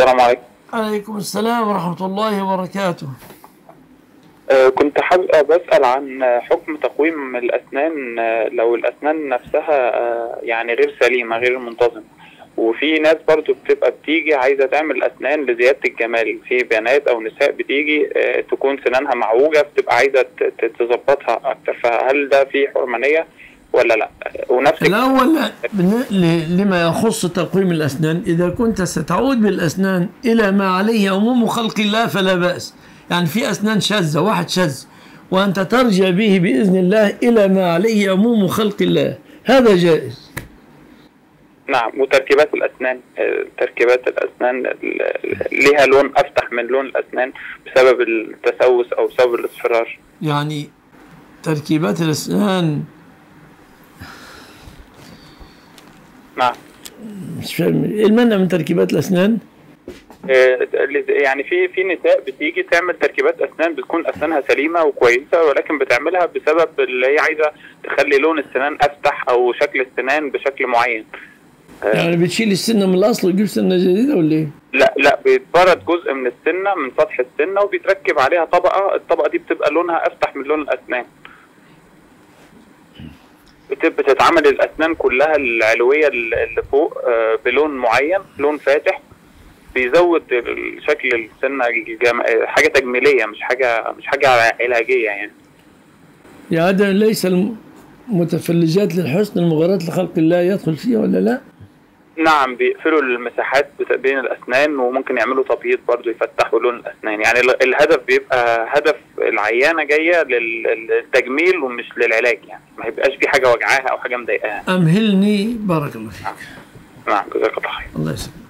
السلام عليكم عليكم السلام ورحمة الله وبركاته آه، كنت حابب بسأل عن حكم تقويم الأسنان آه، لو الأسنان نفسها آه، يعني غير سليمة غير منتظمة وفي ناس برضو بتبقى بتيجي عايزة تعمل أسنان لزيادة الجمال في بنات أو نساء بتيجي آه، تكون سنانها معوجة بتبقى عايزة ت- ت- تظبطها أكتر فهل ده فيه حرمانية ولا لا ونفس الأول بن- ل- لما يخص تقويم الأسنان إذا كنت ستعود بالأسنان إلى ما عليه عموم خلق الله فلا بأس يعني في أسنان شاذة واحد شاذ وأنت ترجع به بإذن الله إلى ما عليه عموم خلق الله هذا جائز نعم وتركيبات الأسنان آه، تركيبات الأسنان ال- ليها لون أفتح من لون الأسنان بسبب التسوس أو بسبب الإصفرار يعني تركيبات الأسنان نعم مش فاهم إيه المنع من تركيبات الأسنان آه، يعني في في نساء بتيجي تعمل تركيبات اسنان بتكون اسنانها سليمه وكويسه ولكن بتعملها بسبب اللي هي عايزه تخلي لون السنان افتح او شكل السنان بشكل معين يعني بتشيل السنة من الأصل وتجيب سنة جديدة ولا إيه؟ لا لا بيتبرد جزء من السنه من سطح السنه وبيتركب عليها طبقه الطبقه دي بتبقى لونها افتح من لون الاسنان بت- بتتعمل الاسنان كلها العلويه اللي فوق آه، بلون معين لون فاتح بيزود ال- شكل السنه الجم... حاجه تجميليه مش حاجه مش حاجه علاجيه يعني يا هذا ليس المتفلجات للحسن المغاراة لخلق الله يدخل فيها ولا لا؟ نعم بيقفلوا المساحات بت- بين الاسنان وممكن يعملوا تبييض برضو يفتحوا لون الاسنان يعني ال- الهدف بيبقى هدف العيانه جايه لل- للتجميل ومش للعلاج يعني ما يبقاش في حاجه وجعاها او حاجه مضايقاها أمهلني بارك الله فيك نعم جزاك الله خير الله يسلمك